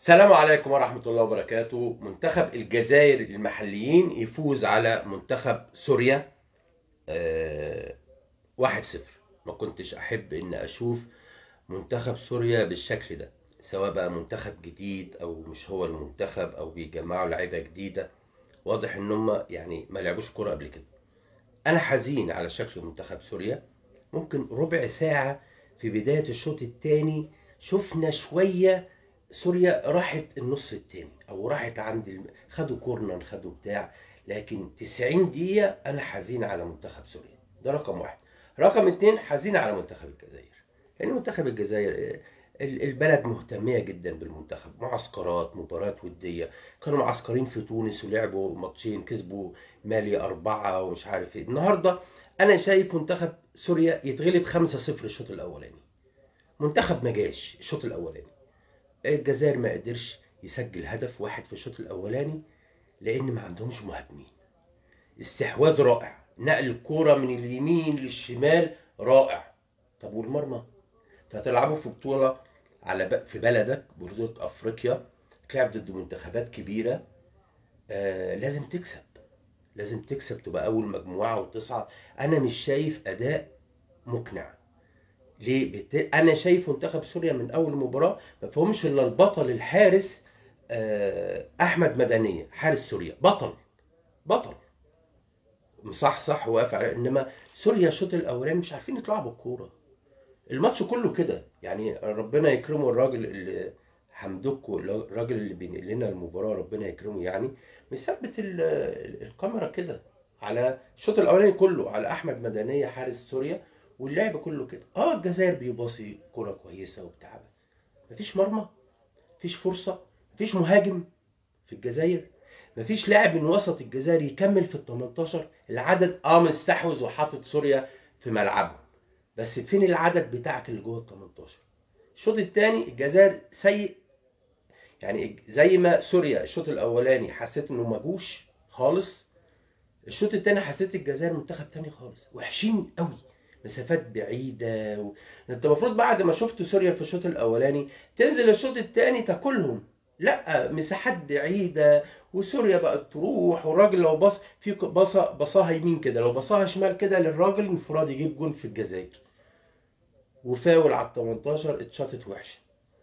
السلام عليكم ورحمة الله وبركاته منتخب الجزائر المحليين يفوز على منتخب سوريا آه، واحد صفر ما كنتش أحب إن أشوف منتخب سوريا بالشكل ده سواء بقى منتخب جديد أو مش هو المنتخب أو بيجمعوا لعيبة جديدة واضح إن هم يعني ما لعبوش كورة قبل كده أنا حزين على شكل منتخب سوريا ممكن ربع ساعة في بداية الشوط الثاني شفنا شوية سوريا راحت النص التاني او راحت عند الم... خدوا كورنر خدوا بتاع لكن 90 دقيقة انا حزين على منتخب سوريا ده رقم واحد رقم اتنين حزين على منتخب الجزائر لان منتخب الجزائر ال- البلد مهتمية جدا بالمنتخب معسكرات مباريات ودية كانوا معسكرين في تونس ولعبوا ماتشين كسبوا مالي أربعة ومش عارف ايه النهاردة أنا شايف منتخب سوريا يتغلب 5-0 الشوط الأولاني منتخب ما جاش الشوط الأولاني الجزائر ما قدرش يسجل هدف واحد في الشوط الاولاني لان ما عندهمش مهاجمين استحواذ رائع نقل الكوره من اليمين للشمال رائع طب والمرمى فتلعبوا في بطوله على ب... في بلدك بطوله افريقيا تلعب ضد منتخبات كبيره آه لازم تكسب لازم تكسب تبقى اول مجموعه وتصعد انا مش شايف اداء مقنع ليه بت... انا شايف منتخب سوريا من اول مباراه ما فيهمش الا البطل الحارس آه، احمد مدنيه حارس سوريا بطل بطل صح صح واقف على انما سوريا الشوط الاولاني مش عارفين يطلعوا بالكوره الماتش كله كده يعني ربنا يكرمه الراجل اللي حمدوكو الراجل اللي بينقل لنا المباراه ربنا يكرمه يعني مثبت ال- ال- الكاميرا كده على الشوط الاولاني كله على احمد مدنيه حارس سوريا واللعب كله كده اه الجزائر بيباصي كرة كويسه وبتاع بس مفيش مرمى مفيش فرصه مفيش مهاجم في الجزائر مفيش لاعب من وسط الجزائر يكمل في ال 18 العدد اه مستحوذ وحاطط سوريا في ملعبهم بس فين العدد بتاعك اللي جوه ال 18 الشوط الثاني الجزائر سيء يعني زي ما سوريا الشوط الاولاني حسيت انه ما جوش خالص الشوط الثاني حسيت الجزائر منتخب تاني خالص وحشين قوي مسافات بعيده و... انت المفروض بعد ما شفت سوريا في الشوط الاولاني تنزل الشوط الثاني تاكلهم لا مساحات بعيده وسوريا بقت تروح والراجل لو بص في بصه بصاها يمين كده لو بصاها شمال كده للراجل انفراد يجيب جون في الجزائر وفاول على ال 18 اتشاطت وحشه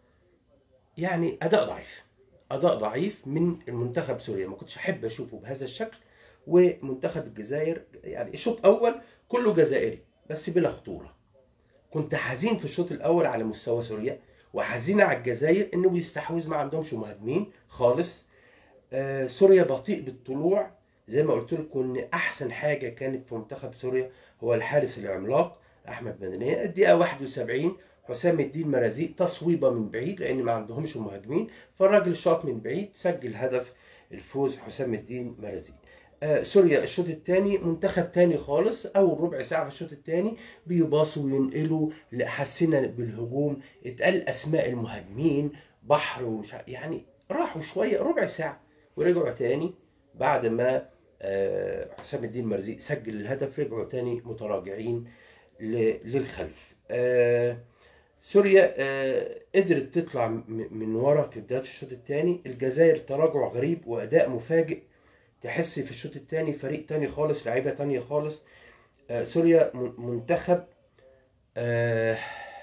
يعني اداء ضعيف اداء ضعيف من المنتخب سوريا ما كنتش احب اشوفه بهذا الشكل ومنتخب الجزائر يعني الشوط اول كله جزائري بس بلا خطوره كنت حزين في الشوط الاول على مستوى سوريا وحزين على الجزائر انه بيستحوذ ما عندهمش مهاجمين خالص آه سوريا بطيء بالطلوع زي ما قلت لكم ان احسن حاجه كانت في منتخب سوريا هو الحارس العملاق احمد مدنيه الدقيقه 71 حسام الدين مرازيق تصويبه من بعيد لان ما عندهمش مهاجمين فالراجل شاط من بعيد سجل هدف الفوز حسام الدين مرازيق آه سوريا الشوط الثاني منتخب تاني خالص اول ربع ساعه في الشوط الثاني بيباصوا وينقلوا لا، حسينا بالهجوم اتقال اسماء المهاجمين بحر ومش ع- يعني راحوا شويه ربع ساعه ورجعوا تاني بعد ما آه، حسام الدين مرزيق سجل الهدف رجعوا تاني متراجعين ل- للخلف آه، سوريا آه، قدرت تطلع م- من ورا في بدايه الشوط الثاني الجزائر تراجع غريب واداء مفاجئ تحس في الشوط الثاني فريق تاني خالص لعيبه تانية خالص آه، سوريا م- منتخب آه،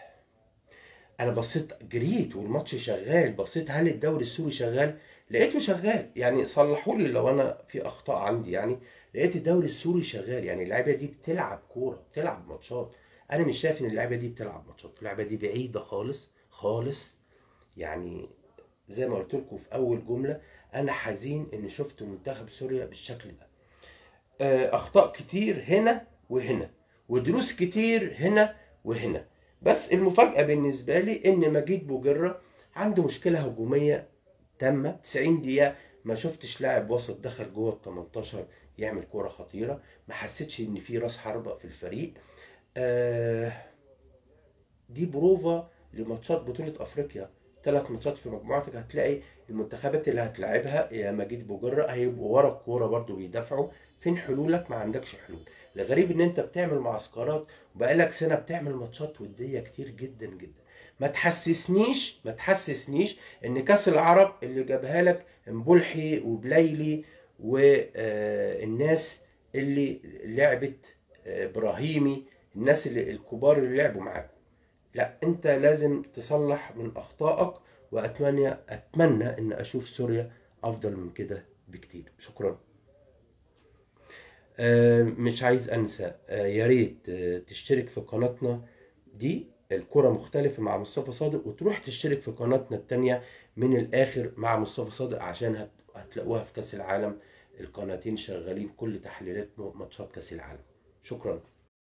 انا بصيت جريت والماتش شغال بصيت هل الدوري السوري شغال لقيته شغال يعني صلحوا لي لو انا في اخطاء عندي يعني لقيت الدوري السوري شغال يعني اللعيبه دي بتلعب كوره بتلعب ماتشات انا مش شايف ان اللعيبه دي بتلعب ماتشات اللعيبه دي بعيده خالص خالص يعني زي ما قلت لكم في اول جمله انا حزين ان شفت منتخب سوريا بالشكل ده آه، اخطاء كتير هنا وهنا ودروس كتير هنا وهنا بس المفاجاه بالنسبه لي ان مجيد بوجره عنده مشكله هجوميه تامه 90 دقيقه ما شفتش لاعب وسط دخل جوه ال 18 يعمل كوره خطيره ما حسيتش ان في راس حربه في الفريق آه دي بروفا لماتشات بطولة افريقيا ثلاث ماتشات في مجموعتك هتلاقي المنتخبات اللي هتلعبها يا مجيد بوجرة هيبقوا ورا الكورة برضو بيدافعوا فين حلولك ما عندكش حلول الغريب ان انت بتعمل معسكرات وبقالك سنة بتعمل ماتشات ودية كتير جدا جدا ما تحسسنيش ما تحسسنيش ان كاس العرب اللي جابها لك مبلحي وبليلي والناس اللي لعبت آه، ابراهيمي الناس اللي الكبار اللي لعبوا معاك لا انت لازم تصلح من اخطائك واتمنى اتمنى ان اشوف سوريا افضل من كده بكتير شكرا آه، مش عايز انسى آه، يا ريت آه، تشترك في قناتنا دي الكرة مختلفة مع مصطفى صادق وتروح تشترك في قناتنا التانية من الآخر مع مصطفى صادق عشان هت- هتلاقوها في كأس العالم القناتين شغالين كل تحليلات ماتشات كأس العالم شكرا